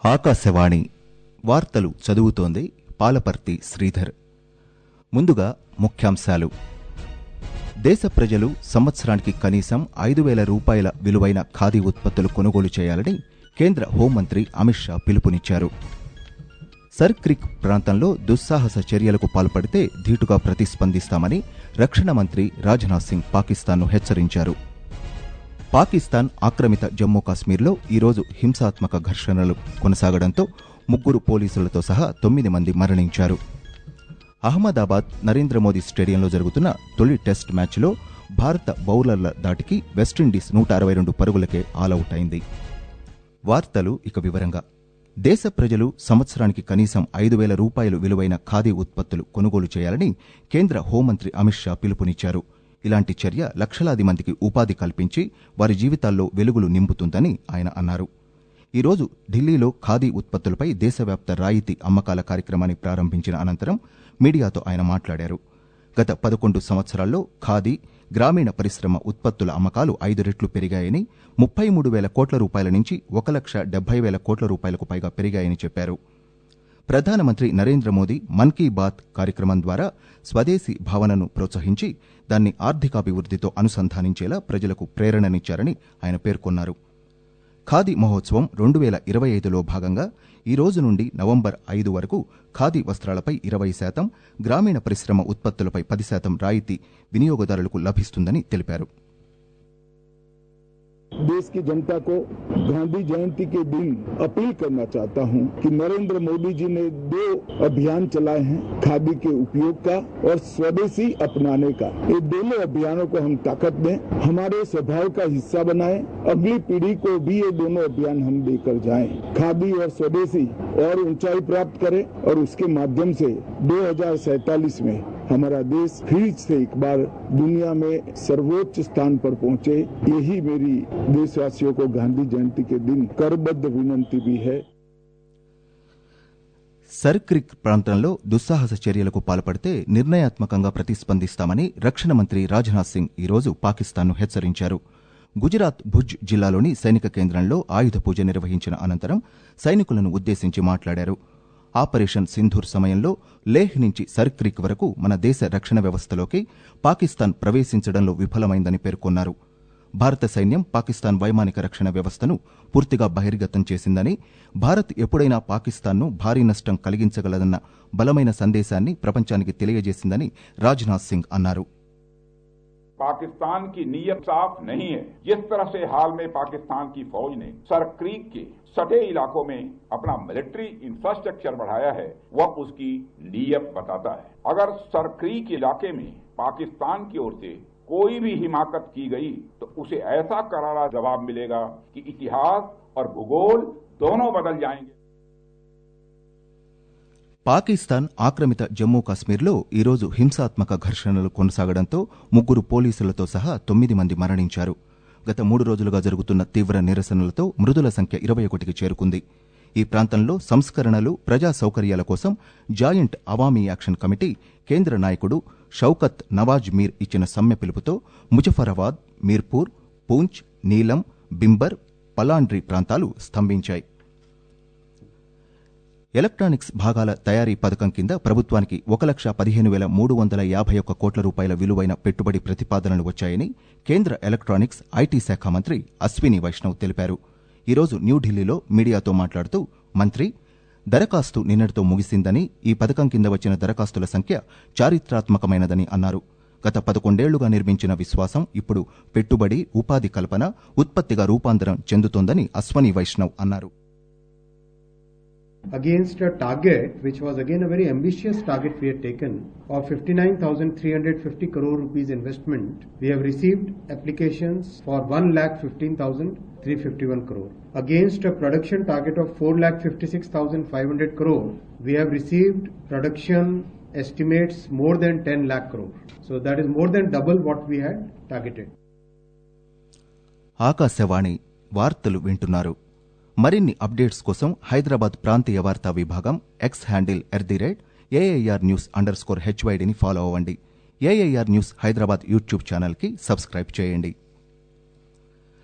ఆకాశవాణి వార్తలు చదువుతోంది పాలపర్తి శ్రీధర్ ముందుగా ముఖ్యాంశాలు దేశ ప్రజలు సంవత్సరానికి కనీసం ఐదు వేల రూపాయల విలువైన ఖాదీ ఉత్పత్తులు కొనుగోలు చేయాలని కేంద్ర హోంమంత్రి అమిత్ షా పిలుపునిచ్చారు సర్క్రిక్ ప్రాంతంలో దుస్సాహస చర్యలకు పాల్పడితే ధీటుగా ప్రతిస్పందిస్తామని రక్షణ మంత్రి రాజ్నాథ్ సింగ్ పాకిస్తాన్ను హెచ్చరించారు పాకిస్తాన్ ఆక్రమిత జమ్మూ కాశ్మీర్లో ఈరోజు హింసాత్మక ఘర్షణలు కొనసాగడంతో ముగ్గురు పోలీసులతో సహా తొమ్మిది మంది మరణించారు అహ్మదాబాద్ నరేంద్ర మోదీ స్టేడియంలో జరుగుతున్న తొలి టెస్ట్ మ్యాచ్లో భారత బౌలర్ల దాటికి వెస్టిండీస్ నూట అరవై రెండు పరుగులకే ఆలౌట్ అయింది వార్తలు ఇక వివరంగా దేశ ప్రజలు సంవత్సరానికి కనీసం ఐదు వేల రూపాయలు విలువైన ఖాదీ ఉత్పత్తులు కొనుగోలు చేయాలని కేంద్ర హోంమంత్రి అమిత్ షా పిలుపునిచ్చారు ఇలాంటి చర్య లక్షలాది మందికి ఉపాధి కల్పించి వారి జీవితాల్లో వెలుగులు నింపుతుందని ఆయన అన్నారు ఈరోజు ఢిల్లీలో ఖాదీ ఉత్పత్తులపై దేశవ్యాప్త రాయితీ అమ్మకాల కార్యక్రమాన్ని ప్రారంభించిన అనంతరం మీడియాతో ఆయన మాట్లాడారు గత పదకొండు సంవత్సరాల్లో ఖాదీ గ్రామీణ పరిశ్రమ ఉత్పత్తుల అమ్మకాలు ఐదు రెట్లు పెరిగాయని ముప్పై మూడు వేల కోట్ల రూపాయల నుంచి ఒక లక్ష డెబ్బై వేల కోట్ల రూపాయలకు పైగా పెరిగాయని చెప్పారు ప్రధానమంత్రి నరేంద్ర మోదీ మన్ కీ బాత్ కార్యక్రమం ద్వారా స్వదేశీ భావనను ప్రోత్సహించి దాన్ని ఆర్థికాభివృద్ధితో అనుసంధానించేలా ప్రజలకు ప్రేరణనిచ్చారని ఆయన పేర్కొన్నారు ఖాదీ మహోత్సవం రెండు వేల ఇరవై ఐదులో భాగంగా ఈ రోజు నుండి నవంబర్ ఐదు వరకు ఖాదీ వస్త్రాలపై ఇరవై శాతం గ్రామీణ పరిశ్రమ ఉత్పత్తులపై పది శాతం రాయితీ వినియోగదారులకు లభిస్తుందని తెలిపారు देश की जनता को गांधी जयंती के दिन अपील करना चाहता हूं कि नरेंद्र मोदी जी ने दो अभियान चलाए हैं खादी के उपयोग का और स्वदेशी अपनाने का ये दोनों अभियानों को हम ताकत दें हमारे स्वभाव का हिस्सा बनाएं अगली पीढ़ी को भी ये दोनों अभियान हम देकर जाएं खादी और स्वदेशी और ऊंचाई प्राप्त करे और उसके माध्यम से दो में हमारा देश फिर से एक बार दुनिया में सर्वोच्च स्थान पर पहुंचे यही मेरी देशवासियों को गांधी जयंती के दिन करबद्ध विनंती भी है సర్క్రిక్ ప్రాంతంలో దుస్సాహస చర్యలకు పాల్పడితే నిర్ణయాత్మకంగా ప్రతిస్పందిస్తామని రక్షణ మంత్రి రాజ్నాథ్ సింగ్ ఈరోజు పాకిస్తాన్ను హెచ్చరించారు గుజరాత్ భుజ్ జిల్లాలోని సైనిక కేంద్రంలో ఆయుధ పూజ నిర్వహించిన అనంతరం సైనికులను ఉద్దేశించి మాట్లాడారు ఆపరేషన్ సింధూర్ సమయంలో లేహ్ నుంచి సర్క్రిక్ వరకు మన దేశ రక్షణ వ్యవస్థలోకి పాకిస్తాన్ ప్రవేశించడంలో విఫలమైందని పేర్కొన్నారు భారత సైన్యం పాకిస్తాన్ వైమానిక రక్షణ వ్యవస్థను పూర్తిగా బహిర్గతం చేసిందని భారత్ ఎప్పుడైనా పాకిస్తాన్ను భారీ నష్టం కలిగించగలదన్న బలమైన సందేశాన్ని ప్రపంచానికి తెలియజేసిందని రాజ్నాథ్ సింగ్ అన్నారు पाकिस्तान की नीयत साफ नहीं है जिस तरह से हाल में पाकिस्तान की फौज ने सरक्रीक के सटे इलाकों में अपना मिलिट्री इंफ्रास्ट्रक्चर बढ़ाया है वह उसकी नीयत बताता है अगर सरक्रीक इलाके में पाकिस्तान की ओर से कोई भी हिमाकत की गई तो उसे ऐसा करारा जवाब मिलेगा कि इतिहास और भूगोल दोनों बदल जाएंगे పాకిస్తాన్ ఆక్రమిత జమ్మూ కాశ్మీర్లో ఈరోజు హింసాత్మక ఘర్షణలు కొనసాగడంతో ముగ్గురు పోలీసులతో సహా తొమ్మిది మంది మరణించారు గత మూడు రోజులుగా జరుగుతున్న తీవ్ర నిరసనలతో మృదుల సంఖ్య ఇరవై ఒకటికి చేరుకుంది ఈ ప్రాంతంలో సంస్కరణలు ప్రజా సౌకర్యాల కోసం జాయింట్ అవామీ యాక్షన్ కమిటీ కేంద్ర నాయకుడు షౌకత్ నవాజ్ మీర్ ఇచ్చిన సమ్మె పిలుపుతో ముజఫరాబాద్ మీర్పూర్ పూంచ్ నీలం బింబర్ పలాండ్రి ప్రాంతాలు స్తంభించాయి ఎలక్ట్రానిక్స్ భాగాల తయారీ పథకం కింద ప్రభుత్వానికి ఒక లక్ష పదిహేను వేల మూడు వందల యాభై ఒక్క కోట్ల రూపాయల విలువైన పెట్టుబడి ప్రతిపాదనలు వచ్చాయని కేంద్ర ఎలక్ట్రానిక్స్ ఐటీ శాఖ మంత్రి అశ్విని వైష్ణవ్ తెలిపారు ఈరోజు న్యూఢిల్లీలో మీడియాతో మాట్లాడుతూ మంత్రి దరఖాస్తు నిన్నటితో ముగిసిందని ఈ పథకం కింద వచ్చిన దరఖాస్తుల సంఖ్య చారిత్రాత్మకమైనదని అన్నారు గత పదకొండేళ్లుగా నిర్మించిన విశ్వాసం ఇప్పుడు పెట్టుబడి ఉపాధి కల్పన ఉత్పత్తిగా రూపాంతరం చెందుతోందని అశ్వని వైష్ణవ్ అన్నారు against a target which was again a very ambitious target we had taken of 59,350 crore rupees investment. We have received applications for 1,15,351 crore. Against a production target of 4,56,500 crore, we have received production estimates more than 10 lakh crore. So that is more than double what we had targeted. Akashvani వార్తలు వింటున్నారు మరిన్ని updates కోసం హైదరాబాద్ ప్రాంతీయ వార్తా విభాగం X handle at the rate AIR news underscore స్కోర్ హెచ్వైడిని follow అవ్వండి ఏఐఆర్ న్యూస్ హైదరాబాద్ యూట్యూబ్ ఛానల్కి సబ్స్క్రైబ్ చేయండి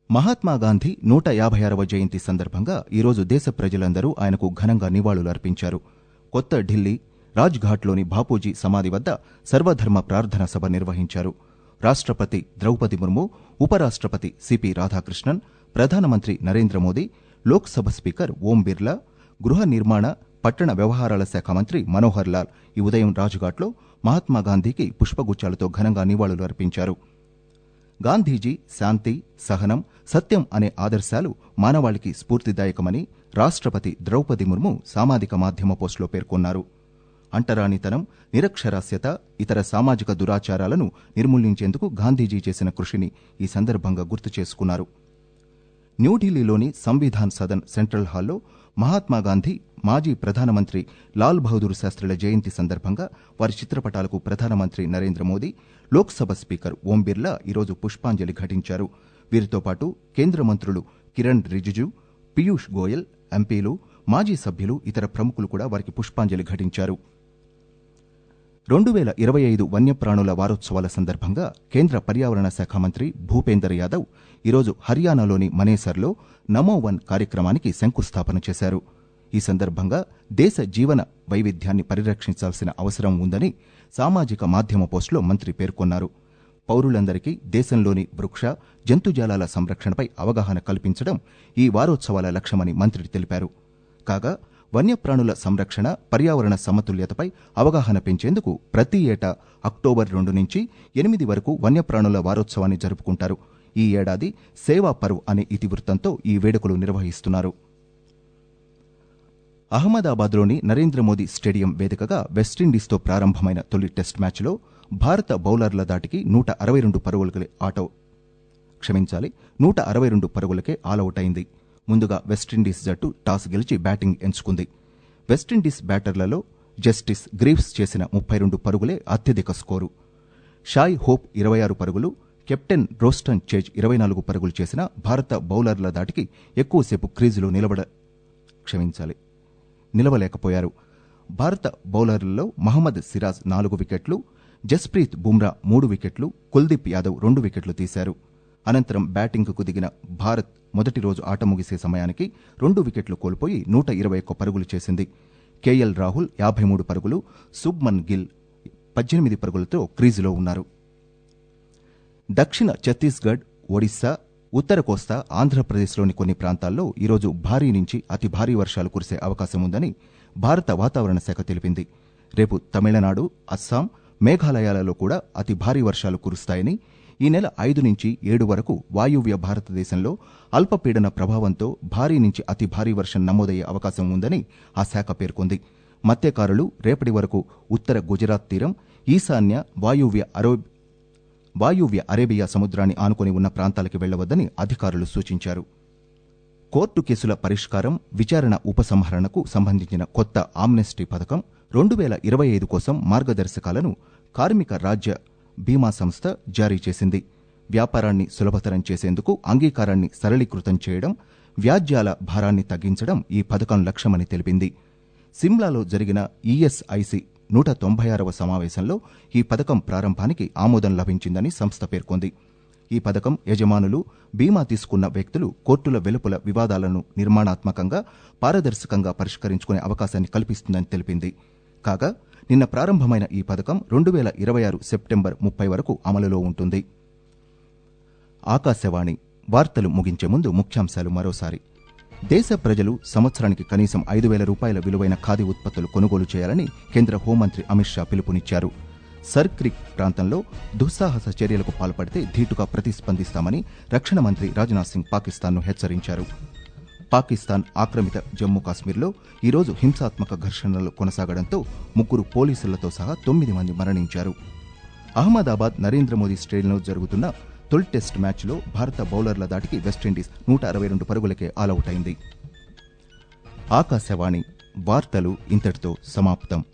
మహాత్మా గాంధీ నూట యాభై ఆరవ జయంతి సందర్భంగా ఈరోజు దేశ ప్రజలందరూ ఆయనకు ఘనంగా నివాళులర్పించారు కొత్త ఢిల్లీ రాజ్ఘాట్లోని బాపూజీ సమాధి వద్ద సర్వధర్మ ప్రార్థనా సభ నిర్వహించారు రాష్ట్రపతి ద్రౌపది ముర్ము ఉపరాష్ట్రపతి సిపి రాధాకృష్ణన్ ప్రధానమంత్రి నరేంద్ర మోదీ లోక్సభ స్పీకర్ ఓం బిర్లా గృహ నిర్మాణ పట్టణ వ్యవహారాల శాఖ మంత్రి మనోహర్ లాల్ ఈ ఉదయం రాజ్ఘాట్లో మహాత్మా గాంధీకి పుష్పగుచ్చాలతో ఘనంగా నివాళులు అర్పించారు గాంధీజీ శాంతి సహనం సత్యం అనే ఆదర్శాలు మానవాళికి స్ఫూర్తిదాయకమని రాష్ట్రపతి ద్రౌపది ముర్ము సామాజిక మాధ్యమ పోస్టులో పేర్కొన్నారు అంటరానితనం నిరక్షరాస్యత ఇతర సామాజిక దురాచారాలను నిర్మూలించేందుకు గాంధీజీ చేసిన కృషిని ఈ సందర్భంగా గుర్తు చేసుకున్నారు న్యూఢిల్లీలోని సంవిధాన్ సదన్ సెంట్రల్ హాల్లో మహాత్మా గాంధీ మాజీ ప్రధానమంత్రి లాల్ బహదూర్ శాస్త్రిల జయంతి సందర్భంగా వారి చిత్రపటాలకు ప్రధానమంత్రి నరేంద్ర మోదీ లోక్సభ స్పీకర్ ఓం బిర్లా ఈరోజు పుష్పాంజలి ఘటించారు వీరితో పాటు కేంద్ర మంత్రులు కిరణ్ రిజిజు పీయూష్ గోయల్ ఎంపీలు మాజీ సభ్యులు ఇతర ప్రముఖులు కూడా వారికి పుష్పాంజలి ఘటించారు రెండు వేల ఇరవై ఐదు వన్యప్రాణుల వారోత్సవాల సందర్భంగా కేంద్ర పర్యావరణ శాఖ మంత్రి భూపేందర్ యాదవ్ ఈరోజు హర్యానాలోని మనేసర్లో నమో వన్ కార్యక్రమానికి శంకుస్థాపన చేశారు ఈ సందర్భంగా దేశ జీవన వైవిధ్యాన్ని పరిరక్షించాల్సిన అవసరం ఉందని సామాజిక మాధ్యమ పోస్టులో మంత్రి పేర్కొన్నారు పౌరులందరికీ దేశంలోని వృక్ష జంతుజాలాల సంరక్షణపై అవగాహన కల్పించడం ఈ వారోత్సవాల లక్ష్యమని మంత్రి తెలిపారు కాగా వన్యప్రాణుల సంరక్షణ పర్యావరణ సమతుల్యతపై అవగాహన పెంచేందుకు ప్రతి ఏటా అక్టోబర్ రెండు నుంచి ఎనిమిది వరకు వన్యప్రాణుల వారోత్సవాన్ని జరుపుకుంటారు ఈ ఏడాది సేవా పర్వ్ అనే ఇతివృత్తంతో ఈ వేడుకలు నిర్వహిస్తున్నారు అహ్మదాబాద్లోని నరేంద్ర మోదీ స్టేడియం వేదికగా వెస్టిండీస్తో ప్రారంభమైన తొలి టెస్ట్ మ్యాచ్లో భారత బౌలర్ల దాటికి నూట అరవై రెండు పరుగులకే ఆటో క్షమించాలి నూట అరవై రెండు పరుగులకే ఆలౌట్ అయింది ముందుగా వెస్టిండీస్ జట్టు టాస్ గెలిచి బ్యాటింగ్ ఎంచుకుంది వెస్టిండీస్ బ్యాటర్లలో జస్టిస్ గ్రీవ్స్ చేసిన ముప్పై రెండు పరుగులే అత్యధిక స్కోరు షాయ్ హోప్ ఇరవై ఆరు పరుగులు కెప్టెన్ రోస్టన్ చేజ్ ఇరవై నాలుగు పరుగులు చేసిన భారత బౌలర్ల దాటికి ఎక్కువసేపు క్రీజులో నిలబడ క్షమించాలి నిలవలేకపోయారు భారత బౌలర్లలో మహమ్మద్ సిరాజ్ నాలుగు వికెట్లు జస్ప్రీత్ బుమ్రా మూడు వికెట్లు కుల్దీప్ యాదవ్ రెండు వికెట్లు తీశారు అనంతరం బ్యాటింగ్కు దిగిన భారత్ మొదటి రోజు ఆట ముగిసే సమయానికి రెండు వికెట్లు కోల్పోయి నూట ఇరవై ఒక్క పరుగులు చేసింది కేఎల్ రాహుల్ యాభై మూడు పరుగులు సుబ్మన్ గిల్ పద్దెనిమిది పరుగులతో క్రీజులో ఉన్నారు దక్షిణ ఛత్తీస్గఢ్ ఒడిశా ఉత్తర కోస్తా ఆంధ్రప్రదేశ్లోని కొన్ని ప్రాంతాల్లో ఈరోజు భారీ నుంచి అతి భారీ వర్షాలు కురిసే అవకాశం ఉందని భారత వాతావరణ శాఖ తెలిపింది రేపు తమిళనాడు అస్సాం మేఘాలయాలలో కూడా అతి భారీ వర్షాలు కురుస్తాయని ఈ నెల ఐదు నుంచి ఏడు వరకు వాయువ్య భారతదేశంలో అల్పపీడన ప్రభావంతో భారీ నుంచి అతి భారీ వర్షం నమోదయ్యే అవకాశం ఉందని ఆ శాఖ పేర్కొంది మత్స్యకారులు రేపటి వరకు ఉత్తర గుజరాత్ తీరం ఈశాన్య వాయువ్య అరో వాయువ్య అరేబియా సముద్రాన్ని ఆనుకుని ఉన్న ప్రాంతాలకు వెళ్లవద్దని అధికారులు సూచించారు కోర్టు కేసుల పరిష్కారం విచారణ ఉపసంహరణకు సంబంధించిన కొత్త ఆమ్నెస్టీ పథకం రెండు వేల ఇరవై ఐదు కోసం మార్గదర్శకాలను కార్మిక రాజ్య బీమా సంస్థ జారీ చేసింది వ్యాపారాన్ని సులభతరం చేసేందుకు అంగీకారాన్ని సరళీకృతం చేయడం వ్యాజ్యాల భారాన్ని తగ్గించడం ఈ పథకం లక్ష్యమని తెలిపింది సిమ్లాలో జరిగిన ఈఎస్ఐసి నూట తొంభై ఆరవ సమావేశంలో ఈ పథకం ప్రారంభానికి ఆమోదం లభించిందని సంస్థ పేర్కొంది ఈ పథకం యజమానులు బీమా తీసుకున్న వ్యక్తులు కోర్టుల వెలుపల వివాదాలను నిర్మాణాత్మకంగా పారదర్శకంగా పరిష్కరించుకునే అవకాశాన్ని కల్పిస్తుందని తెలిపింది కాగా నిన్న ప్రారంభమైన ఈ పథకం రెండు వేల ఇరవై ఆరు సెప్టెంబర్ ముప్పై వరకు అమలులో ఉంటుంది ఆకాశవాణి వార్తలు ముగించే ముందు ముఖ్యాంశాలు మరోసారి దేశ ప్రజలు సంవత్సరానికి కనీసం ఐదు వేల రూపాయల విలువైన ఖాదీ ఉత్పత్తులు కొనుగోలు చేయాలని కేంద్ర హోంమంత్రి అమిత్ షా పిలుపునిచ్చారు సర్క్రిక్ ప్రాంతంలో దుస్సాహస చర్యలకు పాల్పడితే ధీటుగా ప్రతిస్పందిస్తామని రక్షణ మంత్రి రాజ్నాథ్ సింగ్ పాకిస్తాన్ను హెచ్చరించారు పాకిస్తాన్ ఆక్రమిత జమ్మూ కాశ్మీర్లో ఈరోజు హింసాత్మక ఘర్షణలు కొనసాగడంతో ముగ్గురు పోలీసులతో సహా తొమ్మిది మంది మరణించారు అహ్మదాబాద్ నరేంద్ర మోదీ స్టేడియంలో జరుగుతున్న తొలి టెస్ట్ మ్యాచ్లో భారత బౌలర్ల దాటికి వెస్టిండీస్ నూట అరవై రెండు పరుగులకే ఆలౌట్ అయింది ఆకాశవాణి వార్తలు ఇంతటితో సమాప్తం